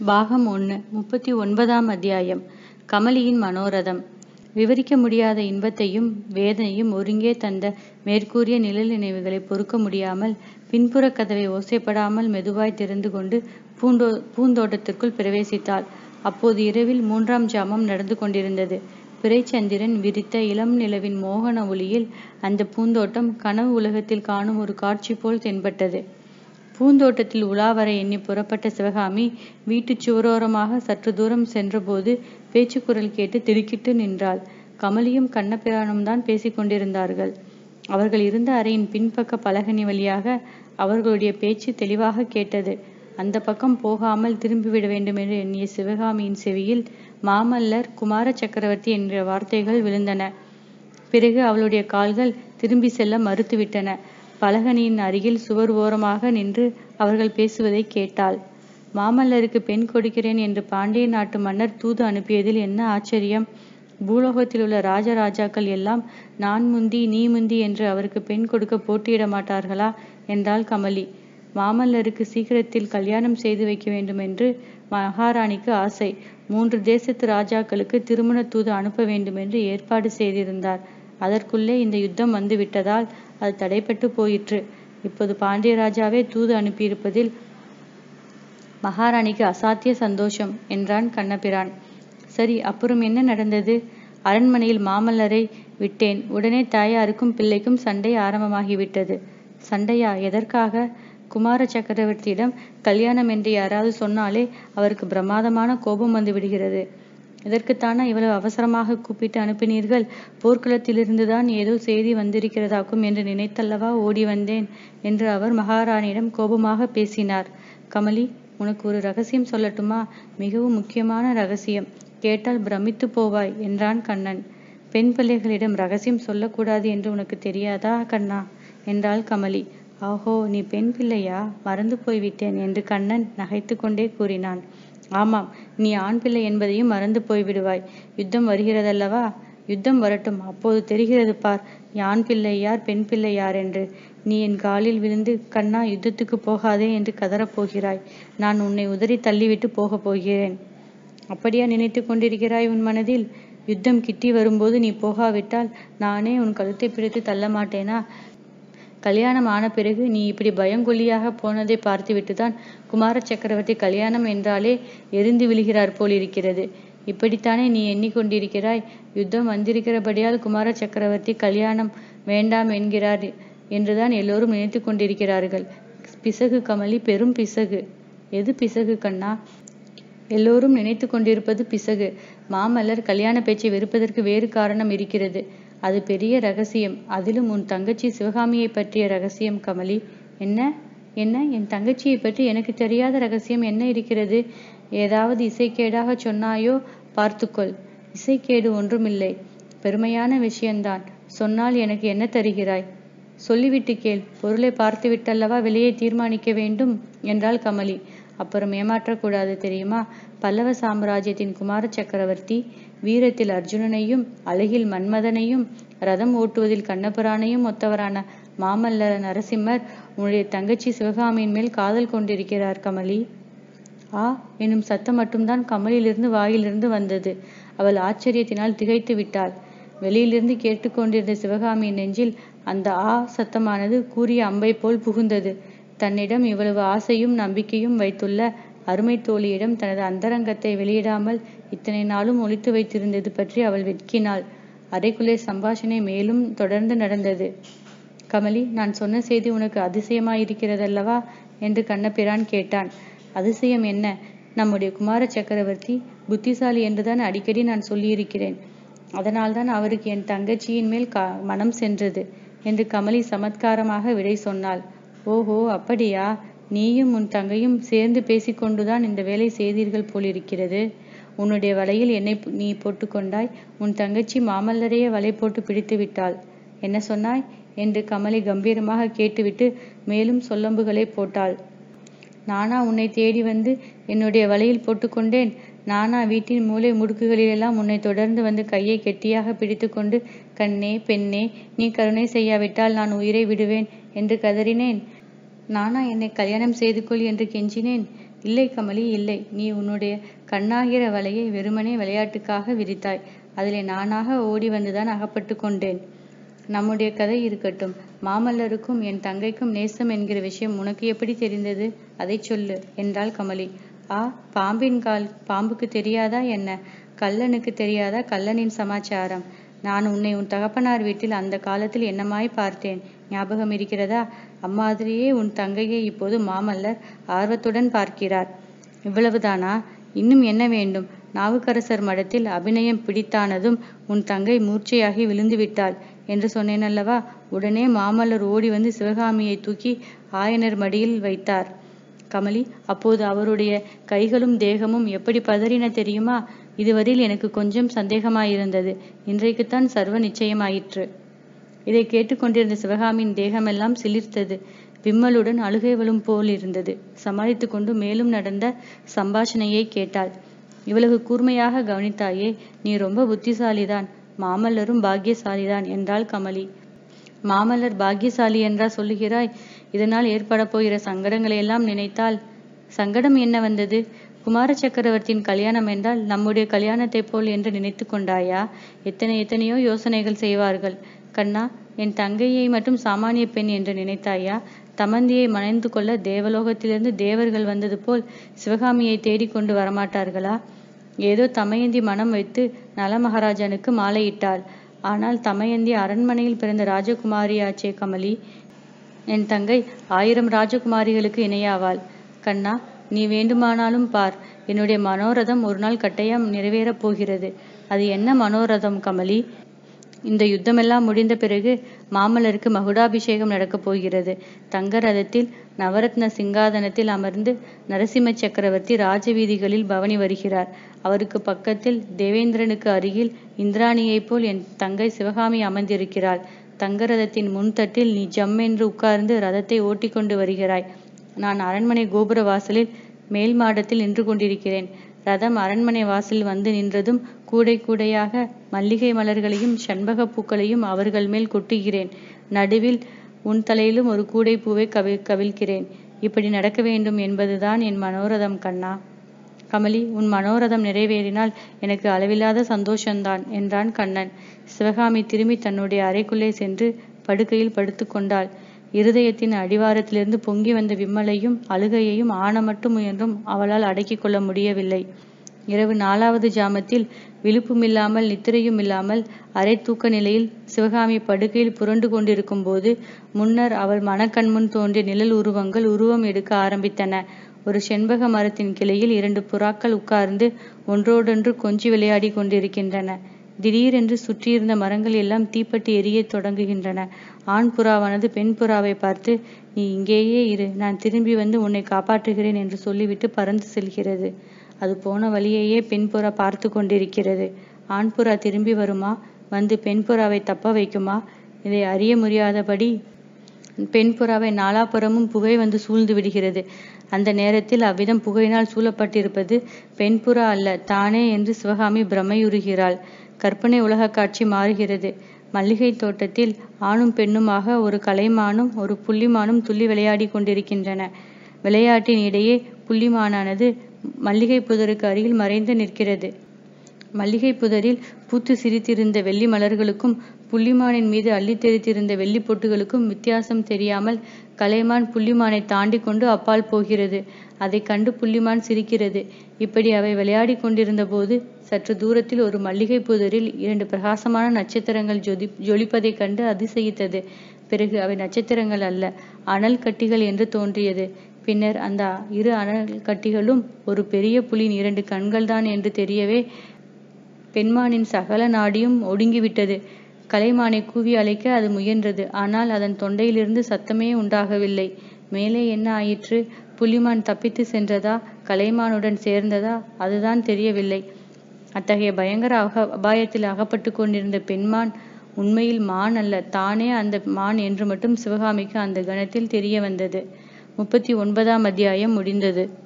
பாகம் ஒன்று முப்பத்தி ஒன்பதாம் அத்தியாயம் கமலியின் மனோரதம் விவரிக்க முடியாத இன்பத்தையும் வேதனையும் ஒருங்கே தந்த மேற்கூறிய நிழல் நினைவுகளை பொறுக்க முடியாமல் பின்புறக் கதவை ஓசைப்படாமல் மெதுவாய் திறந்து கொண்டு பூண்டோ பூந்தோட்டத்திற்குள் பிரவேசித்தாள் அப்போது இரவில் மூன்றாம் ஜாமம் நடந்து கொண்டிருந்தது பிறைச்சந்திரன் விரித்த இளம் நிலவின் மோகன ஒளியில் அந்த பூந்தோட்டம் கனவு உலகத்தில் காணும் ஒரு காட்சி போல் தென்பட்டது பூந்தோட்டத்தில் உலா வர எண்ணி புறப்பட்ட சிவகாமி வீட்டுச் சுவரோரமாக சற்று தூரம் சென்றபோது பேச்சுக்குரல் கேட்டு திடுக்கிட்டு நின்றாள் கமலியும் கண்ணபிரானும் தான் பேசிக் கொண்டிருந்தார்கள் அவர்கள் இருந்த அறையின் பின்பக்க பலகனி வழியாக அவர்களுடைய பேச்சு தெளிவாக கேட்டது அந்த பக்கம் போகாமல் திரும்பிவிட வேண்டும் என்று எண்ணிய சிவகாமியின் செவியில் மாமல்லர் குமார சக்கரவர்த்தி என்ற வார்த்தைகள் விழுந்தன பிறகு அவளுடைய கால்கள் திரும்பி செல்ல மறுத்துவிட்டன பலகனியின் அருகில் சுவர் ஓரமாக நின்று அவர்கள் பேசுவதை கேட்டாள் மாமல்லருக்கு பெண் கொடுக்கிறேன் என்று பாண்டிய நாட்டு மன்னர் தூது அனுப்பியதில் என்ன ஆச்சரியம் பூலோகத்தில் உள்ள ராஜராஜாக்கள் எல்லாம் நான் முந்தி நீ முந்தி என்று அவருக்கு பெண் கொடுக்க போட்டியிட மாட்டார்களா என்றாள் கமலி மாமல்லருக்கு சீக்கிரத்தில் கல்யாணம் செய்து வைக்க வேண்டும் என்று மகாராணிக்கு ஆசை மூன்று தேசத்து ராஜாக்களுக்கு திருமண தூது அனுப்ப வேண்டும் என்று ஏற்பாடு செய்திருந்தார் அதற்குள்ளே இந்த யுத்தம் வந்து விட்டதால் அது தடைப்பட்டு போயிற்று இப்போது பாண்டிய ராஜாவே தூது அனுப்பியிருப்பதில் மகாராணிக்கு அசாத்திய சந்தோஷம் என்றான் கண்ணபிரான் சரி அப்புறம் என்ன நடந்தது அரண்மனையில் மாமல்லரை விட்டேன் உடனே தாயாருக்கும் பிள்ளைக்கும் சண்டை ஆரம்பமாகிவிட்டது சண்டையா எதற்காக குமார சக்கரவர்த்தியிடம் கல்யாணம் என்று யாராவது சொன்னாலே அவருக்கு பிரமாதமான கோபம் வந்து விடுகிறது இதற்குத்தானா இவ்வளவு அவசரமாக கூப்பிட்டு அனுப்பினீர்கள் போர்க்களத்திலிருந்துதான் ஏதோ செய்தி வந்திருக்கிறதாக்கும் என்று நினைத்தல்லவா ஓடி வந்தேன் என்று அவர் மகாராணியிடம் கோபமாக பேசினார் கமலி உனக்கு ஒரு ரகசியம் சொல்லட்டுமா மிகவும் முக்கியமான ரகசியம் கேட்டால் பிரமித்து போவாய் என்றான் கண்ணன் பெண் பிள்ளைகளிடம் ரகசியம் சொல்லக்கூடாது என்று உனக்கு தெரியாதா கண்ணா என்றாள் கமலி ஆஹோ நீ பெண் பிள்ளையா மறந்து போய்விட்டேன் என்று கண்ணன் நகைத்து கொண்டே கூறினான் ஆமாம் நீ ஆண் பிள்ளை என்பதையும் மறந்து போய்விடுவாய் யுத்தம் வருகிறதல்லவா யுத்தம் வரட்டும் அப்போது தெரிகிறது பார் ஆண் பிள்ளை யார் பெண் பிள்ளை யார் என்று நீ என் காலில் விழுந்து கண்ணா யுத்தத்துக்கு போகாதே என்று கதறப் போகிறாய் நான் உன்னை உதறி தள்ளிவிட்டு போகப் போகிறேன் அப்படியா நினைத்து கொண்டிருக்கிறாய் உன் மனதில் யுத்தம் கிட்டி வரும்போது நீ போகாவிட்டால் நானே உன் கழுத்தை பிடித்து தள்ள மாட்டேனா கல்யாணம் ஆன பிறகு நீ இப்படி பயங்கொல்லியாக போனதை பார்த்துவிட்டுதான் குமார சக்கரவர்த்தி கல்யாணம் என்றாலே எரிந்து விழுகிறார் போல் இருக்கிறது இப்படித்தானே நீ எண்ணிக்கொண்டிருக்கிறாய் யுத்தம் வந்திருக்கிறபடியால் குமார சக்கரவர்த்தி கல்யாணம் வேண்டாம் என்கிறார் என்றுதான் எல்லோரும் நினைத்து கொண்டிருக்கிறார்கள் பிசகு கமலி பெரும் பிசகு எது பிசகு கண்ணா எல்லோரும் நினைத்து கொண்டிருப்பது பிசகு மாமல்லர் கல்யாண பேச்சை வெறுப்பதற்கு வேறு காரணம் இருக்கிறது அது பெரிய ரகசியம் அதிலும் உன் தங்கச்சி சிவகாமியை பற்றிய ரகசியம் கமலி என்ன என்ன என் தங்கச்சியை பற்றி எனக்கு தெரியாத ரகசியம் என்ன இருக்கிறது ஏதாவது இசைக்கேடாக சொன்னாயோ பார்த்துக்கொள் இசைக்கேடு ஒன்றுமில்லை பெருமையான விஷயம்தான் சொன்னால் எனக்கு என்ன தருகிறாய் சொல்லிவிட்டு கேள் பொருளை பார்த்து விட்டல்லவா விலையை தீர்மானிக்க வேண்டும் என்றாள் கமலி அப்புறம் ஏமாற்றக்கூடாது தெரியுமா பல்லவ சாம்ராஜ்யத்தின் குமார சக்கரவர்த்தி வீரத்தில் அர்ஜுனனையும் அழகில் மன்மதனையும் ரதம் ஓட்டுவதில் கண்ணபுரானையும் ஒத்தவரான மாமல்லர நரசிம்மர் உன்னுடைய தங்கச்சி சிவகாமியின் மேல் காதல் கொண்டிருக்கிறார் கமலி ஆ எனும் சத்தம் மட்டும்தான் கமலிலிருந்து வாயிலிருந்து வந்தது அவள் ஆச்சரியத்தினால் திகைத்து விட்டாள் வெளியிலிருந்து கேட்டுக்கொண்டிருந்த சிவகாமியின் நெஞ்சில் அந்த ஆ சத்தமானது கூறிய அம்பை போல் புகுந்தது தன்னிடம் இவ்வளவு ஆசையும் நம்பிக்கையும் வைத்துள்ள அருமை தோழியிடம் தனது அந்தரங்கத்தை வெளியிடாமல் இத்தனை நாளும் ஒழித்து வைத்திருந்தது பற்றி அவள் வெட்கினாள் அறைக்குள்ளே சம்பாஷணை மேலும் தொடர்ந்து நடந்தது கமலி நான் சொன்ன செய்தி உனக்கு அதிசயமாயிருக்கிறதல்லவா என்று கண்ணபிரான் கேட்டான் அதிசயம் என்ன நம்முடைய குமார சக்கரவர்த்தி புத்திசாலி என்றுதான் அடிக்கடி நான் சொல்லியிருக்கிறேன் அதனால்தான் அவருக்கு என் தங்கச்சியின் மேல் கா மனம் சென்றது என்று கமலி சமத்காரமாக விடை சொன்னாள் ஓஹோ அப்படியா நீயும் உன் தங்கையும் சேர்ந்து பேசிக்கொண்டுதான் இந்த வேலை செய்தீர்கள் போலிருக்கிறது உன்னுடைய வலையில் என்னை நீ போட்டுக்கொண்டாய் உன் தங்கச்சி மாமல்லரையே வலை போட்டு பிடித்து விட்டாள் என்ன சொன்னாய் என்று கமலி கம்பீரமாக கேட்டுவிட்டு மேலும் சொல்லம்புகளை போட்டாள் நானா உன்னை தேடி வந்து என்னுடைய வலையில் போட்டுக்கொண்டேன் நானா வீட்டின் மூலை முடுக்குகளிலெல்லாம் உன்னை தொடர்ந்து வந்து கையை கெட்டியாக பிடித்துக்கொண்டு கண்ணே பெண்ணே நீ கருணை செய்யாவிட்டால் நான் உயிரை விடுவேன் என்று கதறினேன் நானா என்னை கல்யாணம் செய்து கொள் என்று கெஞ்சினேன் இல்லை கமலி இல்லை நீ உன்னுடைய கண்ணாகிற வலையை வெறுமனே விளையாட்டுக்காக விரித்தாய் அதிலே நானாக ஓடி வந்துதான் அகப்பட்டு கொண்டேன் நம்முடைய கதை இருக்கட்டும் மாமல்லருக்கும் என் தங்கைக்கும் நேசம் என்கிற விஷயம் உனக்கு எப்படி தெரிந்தது அதை சொல்லு என்றாள் கமலி ஆ பாம்பின் கால் பாம்புக்கு தெரியாதா என்ன கல்லனுக்கு தெரியாதா கல்லனின் சமாச்சாரம் நான் உன்னை உன் தகப்பனார் வீட்டில் அந்த காலத்தில் என்னமாய் பார்த்தேன் ஞாபகம் இருக்கிறதா அம்மாதிரியே உன் தங்கையை இப்போது மாமல்லர் ஆர்வத்துடன் பார்க்கிறார் இவ்வளவுதானா இன்னும் என்ன வேண்டும் நாவுக்கரசர் மடத்தில் அபிநயம் பிடித்தானதும் உன் தங்கை மூர்ச்சையாகி விழுந்து விட்டாள் என்று சொன்னேன் அல்லவா உடனே மாமல்லர் ஓடி வந்து சிவகாமியை தூக்கி ஆயனர் மடியில் வைத்தார் கமலி அப்போது அவருடைய கைகளும் தேகமும் எப்படி பதறின தெரியுமா இதுவரையில் எனக்கு கொஞ்சம் சந்தேகமாயிருந்தது இன்றைக்குத்தான் சர்வ நிச்சயமாயிற்று இதை கேட்டுக்கொண்டிருந்த சிவகாமியின் தேகமெல்லாம் சிலிர்த்தது விம்மலுடன் அழுகைவளும் போல் இருந்தது சமாளித்து கொண்டு மேலும் நடந்த சம்பாஷணையை கேட்டாள் இவ்வளவு கூர்மையாக கவனித்தாயே நீ ரொம்ப புத்திசாலிதான் மாமல்லரும் பாக்கியசாலிதான் என்றாள் கமலி மாமல்லர் பாக்கியசாலி என்றா சொல்லுகிறாய் இதனால் ஏற்பட போகிற சங்கடங்களை எல்லாம் நினைத்தால் சங்கடம் என்ன வந்தது குமார சக்கரவர்த்தியின் கல்யாணம் என்றால் நம்முடைய கல்யாணத்தைப் போல் என்று நினைத்து கொண்டாயா எத்தனை எத்தனையோ யோசனைகள் செய்வார்கள் கண்ணா என் தங்கையை மட்டும் சாமானிய பெண் என்று நினைத்தாயா தமந்தியை மணந்து கொள்ள தேவலோகத்திலிருந்து தேவர்கள் வந்தது போல் சிவகாமியை தேடிக்கொண்டு வரமாட்டார்களா ஏதோ தமயந்தி மனம் வைத்து நலமகாராஜனுக்கு மாலையிட்டாள் ஆனால் தமயந்தி அரண்மனையில் பிறந்த ராஜகுமாரியாச்சே கமலி என் தங்கை ஆயிரம் ராஜகுமாரிகளுக்கு இணையாவாள் கண்ணா நீ வேண்டுமானாலும் பார் என்னுடைய மனோரதம் ஒரு நாள் கட்டாயம் நிறைவேறப் போகிறது அது என்ன மனோரதம் கமலி இந்த யுத்தமெல்லாம் முடிந்த பிறகு மாமல்லருக்கு மகுடாபிஷேகம் நடக்கப் போகிறது தங்க ரதத்தில் நவரத்ன சிங்காதனத்தில் அமர்ந்து நரசிம்ம சக்கரவர்த்தி ராஜவீதிகளில் பவனி வருகிறார் அவருக்கு பக்கத்தில் தேவேந்திரனுக்கு அருகில் இந்திராணியைப் போல் என் தங்கை சிவகாமி அமர்ந்திருக்கிறாள் தங்க ரதத்தின் முன்தட்டில் நீ ஜம் என்று உட்கார்ந்து ரதத்தை ஓட்டிக்கொண்டு வருகிறாய் நான் அரண்மனை கோபுர வாசலில் மேல் மாடத்தில் நின்று கொண்டிருக்கிறேன் ரதம் அரண்மனை வாசலில் வந்து நின்றதும் கூடை கூடையாக மல்லிகை மலர்களையும் சண்பக பூக்களையும் அவர்கள் மேல் கொட்டுகிறேன் நடுவில் உன் தலையிலும் ஒரு கூடை பூவை கவி கவிழ்க்கிறேன் இப்படி நடக்க வேண்டும் என்பதுதான் என் மனோரதம் கண்ணா கமலி உன் மனோரதம் நிறைவேறினால் எனக்கு அளவில்லாத சந்தோஷந்தான் என்றான் கண்ணன் சிவகாமி திரும்பி தன்னுடைய அறைக்குள்ளே சென்று படுக்கையில் படுத்து கொண்டாள் இருதயத்தின் அடிவாரத்திலிருந்து பொங்கி வந்த விம்மலையும் அழுகையையும் ஆன மட்டும் முயன்றும் அவளால் அடக்கிக் கொள்ள முடியவில்லை இரவு நாலாவது ஜாமத்தில் விழுப்புமில்லாமல் நித்திரையும் இல்லாமல் அரை தூக்க நிலையில் சிவகாமி படுக்கையில் புரண்டு கொண்டிருக்கும் போது முன்னர் அவள் மனக்கண்முன் தோன்றிய நிழல் உருவங்கள் உருவம் எடுக்க ஆரம்பித்தன ஒரு செண்பக மரத்தின் கிளையில் இரண்டு புறாக்கள் உட்கார்ந்து ஒன்றோடொன்று கொஞ்சி விளையாடி கொண்டிருக்கின்றன திடீரென்று சுற்றியிருந்த மரங்கள் எல்லாம் தீப்பற்றி எரியத் தொடங்குகின்றன ஆண் புறாவானது பெண் புறாவை பார்த்து நீ இங்கேயே இரு நான் திரும்பி வந்து உன்னை காப்பாற்றுகிறேன் என்று சொல்லிவிட்டு பறந்து செல்கிறது அது போன வழியையே பெண் புறா பார்த்து கொண்டிருக்கிறது ஆண் புறா திரும்பி வருமா வந்து பெண் புறாவை தப்ப வைக்குமா இதை அறிய முடியாதபடி பெண் புறாவை நாலாபுறமும் புகை வந்து சூழ்ந்து விடுகிறது அந்த நேரத்தில் அவ்விதம் புகையினால் சூழப்பட்டிருப்பது பெண் புறா அல்ல தானே என்று சிவகாமி பிரமையுறுகிறாள் கற்பனை உலக காட்சி மாறுகிறது மல்லிகை தோட்டத்தில் ஆணும் பெண்ணுமாக ஒரு கலைமானும் ஒரு புள்ளிமானும் துள்ளி விளையாடி கொண்டிருக்கின்றன விளையாட்டின் இடையே புள்ளிமானானது மல்லிகை புதருக்கு அருகில் மறைந்து நிற்கிறது மல்லிகை புதரில் பூத்து சிரித்திருந்த வெள்ளி மலர்களுக்கும் புள்ளிமானின் மீது அள்ளி தெரித்திருந்த வெள்ளி பொட்டுகளுக்கும் வித்தியாசம் தெரியாமல் கலைமான் புள்ளிமானை தாண்டி கொண்டு அப்பால் போகிறது அதை கண்டு புள்ளிமான் சிரிக்கிறது இப்படி அவை விளையாடி கொண்டிருந்த போது சற்று தூரத்தில் ஒரு மல்லிகை புதரில் இரண்டு பிரகாசமான நட்சத்திரங்கள் ஜொதி ஜொலிப்பதைக் கண்டு அதிசயித்தது பிறகு அவை நட்சத்திரங்கள் அல்ல அனல் கட்டிகள் என்று தோன்றியது பின்னர் அந்த இரு அனல் கட்டிகளும் ஒரு பெரிய புலியின் இரண்டு கண்கள்தான் என்று தெரியவே பெண்மானின் சகல நாடியும் ஒடுங்கிவிட்டது கலைமானை கூவி அழைக்க அது முயன்றது ஆனால் அதன் தொண்டையிலிருந்து சத்தமே உண்டாகவில்லை மேலே என்ன ஆயிற்று புலிமான் தப்பித்து சென்றதா கலைமானுடன் சேர்ந்ததா அதுதான் தெரியவில்லை அத்தகைய பயங்கர அக அபாயத்தில் அகப்பட்டு கொண்டிருந்த பெண்மான் உண்மையில் மான் அல்ல தானே அந்த மான் என்று மட்டும் சிவகாமிக்கு அந்த கணத்தில் தெரிய வந்தது முப்பத்தி ஒன்பதாம் அத்தியாயம் முடிந்தது